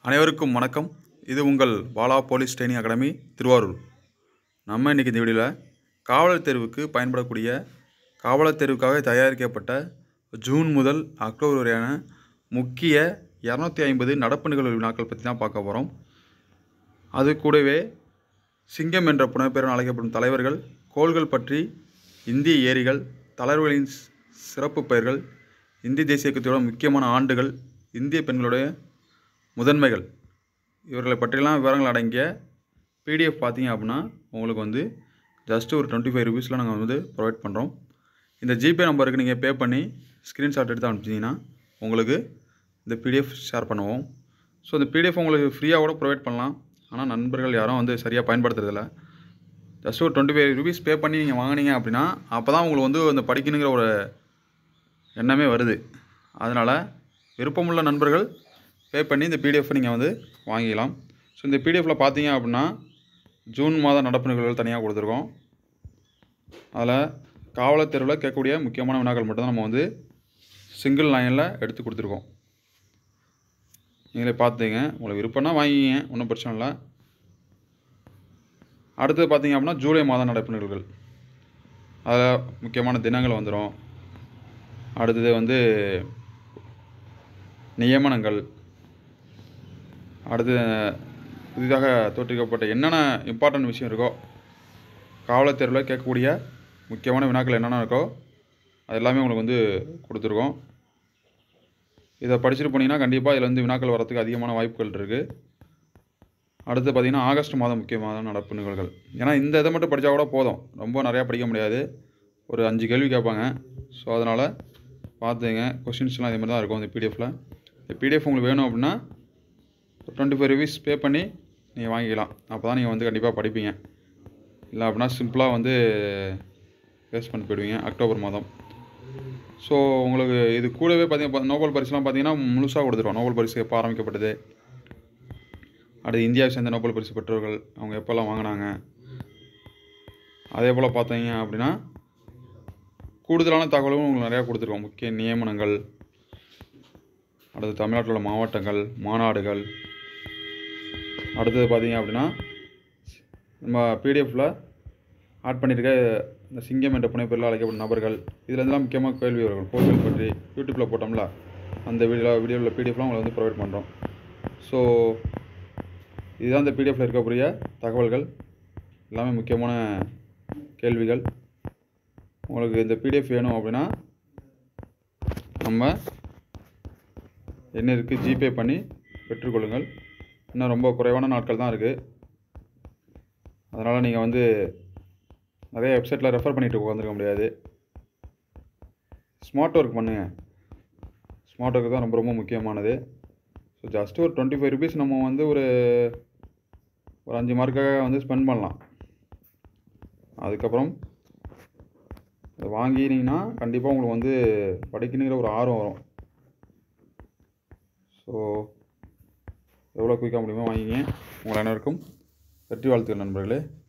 அனைவருக்கும் வணக்கம் இது உங்கள் Bala police training academy Thiruvarur நம்ம இன்றைக்கி இந்த வீடியோவில் காவலர் தேர்வுக்கு பயன்படக்கூடிய காவலர் தேர்வுக்காக தயாரிக்கப்பட்ட ஜூன் முதல் அக்டோபர் வரையான முக்கிய இரநூத்தி ஐம்பது நடப்பு நிகழ்வு வினாக்கள் பற்றி தான் பார்க்க போகிறோம் அது கூடவே சிங்கம் என்ற புனைப்பெயரில் அழைக்கப்படும் தலைவர்கள் கோள்கள் பற்றி இந்திய ஏரிகள் தலைவர்களின் சி- சிறப்பு பெயர்கள் இந்திய தேசிய இயக்கத்தோட முக்கியமான ஆண்டுகள் இந்திய பெண்களுடைய முதன்மைகள் இவர்களை பற்றியெல்லாம் விவரங்கள் அடங்கிய பிடிஎஃப் பார்த்தீங்க அப்படின்னா உங்களுக்கு வந்து ஜஸ்ட் ஒரு டுவெண்ட்டி ஃபைவ் ருபீஸில் நாங்கள் வந்து ப்ரொவைட் பண்ணுறோம் இந்த ஜிபே நம்பருக்கு நீங்கள் பே பண்ணி ஸ்க்ரீன்ஷாட் எடுத்து அனுப்பிச்சிங்கன்னா உங்களுக்கு இந்த பிடிஎஃப் ஷேர் பண்ணுவோம் ஸோ இந்த பிடிஎஃப் உங்களுக்கு ஃப்ரீயாக கூட ப்ரொவைட் பண்ணலாம் ஆனால் நண்பர்கள் யாரும் வந்து சரியாக பயன்படுத்துறதில்ல ஜஸ்ட் ஒரு டுவெண்ட்டி ஃபைவ் ருபீஸ் பே பண்ணி நீங்கள் வாங்குனீங்க அப்படின்னா அப்போ தான் உங்களுக்கு வந்து அந்த படிக்கணுங்கிற ஒரு எண்ணமே வருது அதனால் விருப்பமுள்ள நண்பர்கள் பே பண்ணி இந்த பிடிஎஃப் நீங்கள் வந்து வாங்கிக்கலாம் ஸோ இந்த பிடிஎஃப்பில் பார்த்தீங்க அப்படின்னா ஜூன் மாத நடப்பு நிகழ்வுகள் தனியாக கொடுத்துருக்கோம் அதில் காவலர் தேர்வில் கேட்கக்கூடிய முக்கியமான வினாக்கள் மட்டும்தான் நம்ம வந்து சிங்கிள் லைனில் எடுத்து கொடுத்துருக்கோம் நீங்களே பார்த்துங்க உங்களுக்கு விருப்பம்னா வாங்கிங்க ஒன்றும் பிரச்சனை இல்லை அடுத்தது பார்த்தீங்க அப்படின்னா ஜூலை மாத நடப்பு நிகழ்வுகள் அதில் முக்கியமான தினங்கள் வந்துடும் அடுத்தது வந்து நியமனங்கள் அடுத்து புதிதாக தோற்றுவிக்கப்பட்ட என்னென்ன இம்பார்ட்டன்ட் விஷயம் இருக்கோ காவலர் தேர்வில் கேட்கக்கூடிய முக்கியமான வினாக்கள் என்னென்ன இருக்கோ அது எல்லாமே உங்களுக்கு வந்து கொடுத்துருக்கோம் இதை படிச்சுட்டு போனீங்கன்னா கண்டிப்பாக இதில் வந்து வினாக்கள் வரத்துக்கு அதிகமான வாய்ப்புகள் இருக்குது அடுத்து பார்த்திங்கன்னா ஆகஸ்ட் மாதம் முக்கியமான நடப்பு நிகழ்வுகள் ஏன்னா இந்த இதை மட்டும் படித்தா கூட போதும் ரொம்ப நிறையா படிக்க முடியாது ஒரு அஞ்சு கேள்வி கேட்பாங்க ஸோ அதனால் பார்த்துங்க கொஷின்ஸ்லாம் இதே மாதிரி தான் இருக்கும் இந்த பிடிஎஃப்பில் இந்த பிடிஎஃப் உங்களுக்கு வேணும் அப்படின்னா டுவெண்ட்டி ஃபைவ் ருபீஸ் பே பண்ணி நீங்கள் வாங்கிக்கலாம் அப்போ தான் நீங்கள் வந்து கண்டிப்பாக படிப்பீங்க இல்லை அப்படின்னா சிம்பிளாக வந்து வேஸ்ட் பண்ணி போயிடுவீங்க அக்டோபர் மாதம் ஸோ உங்களுக்கு இது கூடவே பார்த்தீங்க நோபல் பரிசுலாம் பார்த்தீங்கன்னா முழுசாக கொடுத்துருவோம் நோபல் பரிசு எப்போ ஆரம்பிக்கப்பட்டது அடுத்து இந்தியாவை சேர்ந்த நோபல் பரிசு பெற்றவர்கள் அவங்க எப்போல்லாம் வாங்கினாங்க அதே போல் பார்த்தீங்க அப்படின்னா கூடுதலான தகவலும் உங்களுக்கு நிறையா கொடுத்துருக்கோம் முக்கிய நியமனங்கள் அடுத்து தமிழ்நாட்டில் உள்ள மாவட்டங்கள் மாநாடுகள் அடுத்தது பார்த்தீங்க அப்படின்னா நம்ம பிடிஎஃப்பில் ஆட் பண்ணியிருக்க இந்த சிங்கம் என்ற புனைப்பெயரில் அழைக்கப்படும் நபர்கள் இதுல இருந்தெல்லாம் முக்கியமாக கேள்வி வரும் கோள்கள் பற்றி யூடியூப்பில் போட்டோம்ல அந்த வீடியோ வீடியோவில் பிடிஎஃப்லாம் உங்களை வந்து ப்ரொவைட் பண்ணுறோம் ஸோ இதுதான் இந்த பிடிஎஃப்பில் இருக்கக்கூடிய தகவல்கள் எல்லாமே முக்கியமான கேள்விகள் உங்களுக்கு இந்த பிடிஎஃப் வேணும் அப்படின்னா நம்ம என்ன இருக்குது ஜிபே பண்ணி பெற்றுக்கொள்ளுங்கள் இன்னும் ரொம்ப குறைவான நாட்கள் தான் இருக்குது அதனால் நீங்கள் வந்து நிறைய வெப்சைட்டில் ரெஃபர் பண்ணிட்டு உட்காந்துருக்க முடியாது ஸ்மார்ட் ஒர்க் பண்ணுங்கள் ஸ்மார்ட் ஒர்க் தான் ரொம்ப ரொம்ப முக்கியமானது ஸோ ஜஸ்ட் ஒரு டுவெண்ட்டி ஃபைவ் ருபீஸ் நம்ம வந்து ஒரு ஒரு அஞ்சு மார்க்காக வந்து ஸ்பெண்ட் பண்ணலாம் அதுக்கப்புறம் இதை வாங்கினீங்கன்னா கண்டிப்பாக உங்களுக்கு வந்து படிக்கணுங்கிற ஒரு ஆர்வம் வரும் ஸோ எவ்வளோ குயிக்காக முடியுமோ வாங்கிங்க உங்கள் அனைவருக்கும் வெற்றி வாழ்த்துக்கள் நண்பர்களே